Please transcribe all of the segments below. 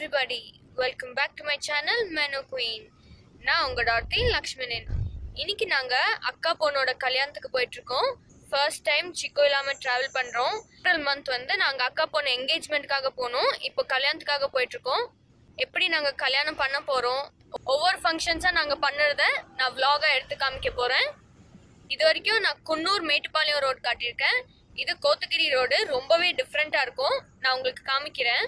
everybody. Welcome back to my channel Menu Queen. நான் உங்க டாட்டி லக்ஷ்மணன் இன்னைக்கு நாங்க அக்கா பொண்ணோட கல்யாணத்துக்கு போயிட்டு இருக்கோம் ஃபர்ஸ்ட் டைம் சிக்கோ இல்லாம டிராவல் பண்றோம் ஏப்ரல் மந்த் வந்து நாங்க அக்கா பொண்ணு என்கேஜ்மெண்ட்காக போனோம் இப்போ கல்யாணத்துக்காக போயிட்டு இருக்கோம் எப்படி நாங்க கல்யாணம் பண்ண போறோம் ஒவ்வொரு ஃபங்க்ஷன்ஸா நாங்க பண்ணுறத நான் vlog-ஆ எடுத்து காமிக்க போறேன் இது வரைக்கும் நான் குன்னூர் மேட்டுப்பாளையம் ரோடு காட்டியிருக்கேன் இது கோத்தகிரி ரோடு ரொம்பவே டிஃப்ரெண்ட்டாக இருக்கும் நான் உங்களுக்கு காமிக்கிறேன்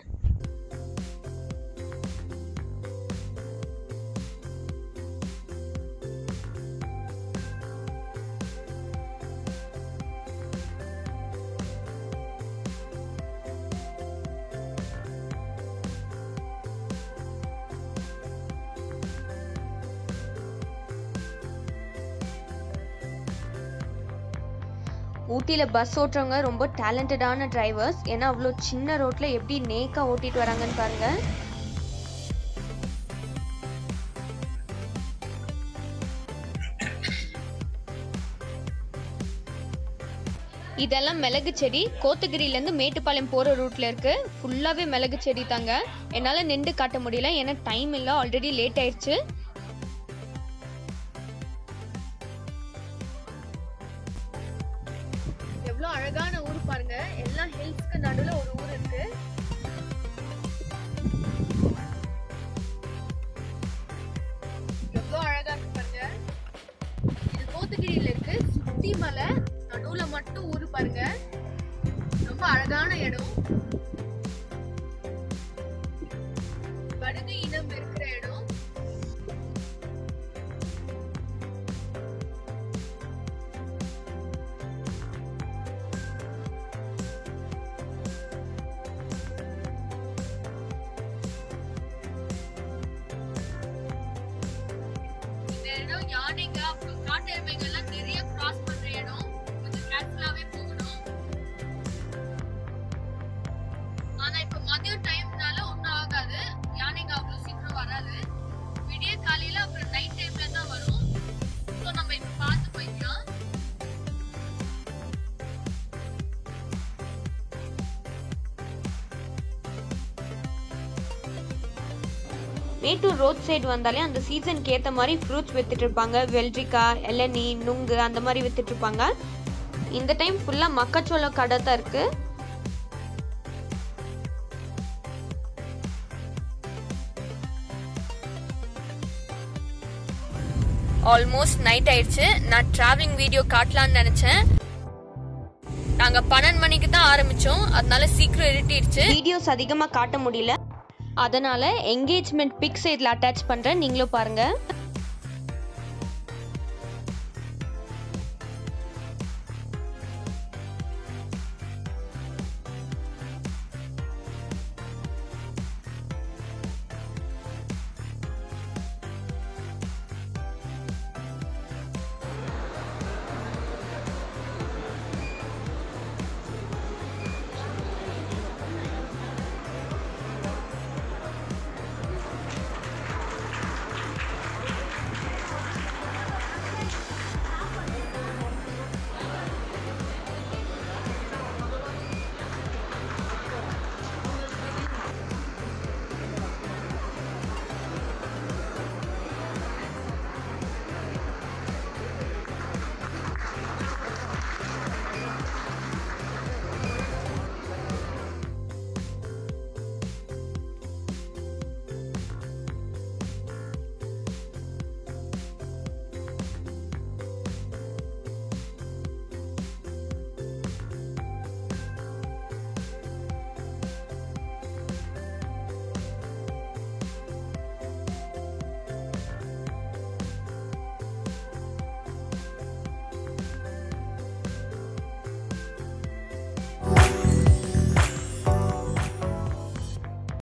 ஊட்டியில் பஸ் ஓட்டுறவங்க ரொம்ப டேலண்டடான டிரைவர்ஸ் ஏன்னா அவ்வளோ சின்ன ரோட்டில் எப்படி நேக்காக ஓட்டிட்டு வராங்கன்னு பாருங்க இதெல்லாம் மிளகு செடி கோத்தகிரிலேருந்து மேட்டுப்பாளையம் போகிற ரூட்டில் இருக்குது ஃபுல்லாகவே மிளகு செடி தாங்க என்னால் நின்று காட்ட முடியல ஏன்னா டைம் இல்லை ஆல்ரெடி லேட் ஆயிடுச்சு எவ்வளோ அழகான ஊர் பாருங்க எல்லா ஹில்ஸ்க்கு நடுவில் ஒரு ஊர் இருக்கு எவ்வளோ அழகா இருக்கு பாருங்க இது கோத்தகிரியில இருக்கு சுத்தி மலை நடுவுல மட்டும் ஊர் பாருங்க ரொம்ப அழகான இடம் படுகை இனம் இருக்கிற இடம் இந்த இடம் யானைங்க அப்புறம் காட்டு எருமைங்க எல்லாம் நிறைய கிராஸ் பண்ற இடம் கொஞ்சம் கேர்ஃபுல்லாவே போகணும் ஆனா இப்ப மதியம் டைம்னால ஒண்ணும் ஆகாது யானைங்க அவ்வளவு சீக்கிரம் வராது விடிய காலையில அப்புறம் நைட் டைம்ல தான் வரும் ஸோ நம்ம இப்ப பார்த்து போய்க்கலாம் மேட்டூர் ரோட் சைடு வந்தாலே அந்த சீசனுக்கு ஏற்ற மாதிரி ஃப்ரூட்ஸ் வித்துட்டு இருப்பாங்க வெள்ளரிக்காய் இளநீ நுங்கு அந்த மாதிரி வித்துட்டு இருப்பாங்க இந்த டைம் ஃபுல்லாக மக்காச்சோள கடை தான் இருக்கு ஆல்மோஸ்ட் நைட் ஆயிடுச்சு நான் டிராவலிங் வீடியோ காட்டலாம்னு நினைச்சேன் நாங்க பன்னெண்டு மணிக்கு தான் ஆரம்பிச்சோம் அதனால சீக்கிரம் இருட்டிடுச்சு வீடியோஸ் அதிகமாக காட்ட முடியல அதனால என்கேஜ்மெண்ட் பிக்ஸ் இதில் அட்டாச் பண்ணுறேன் நீங்களும் பாருங்கள்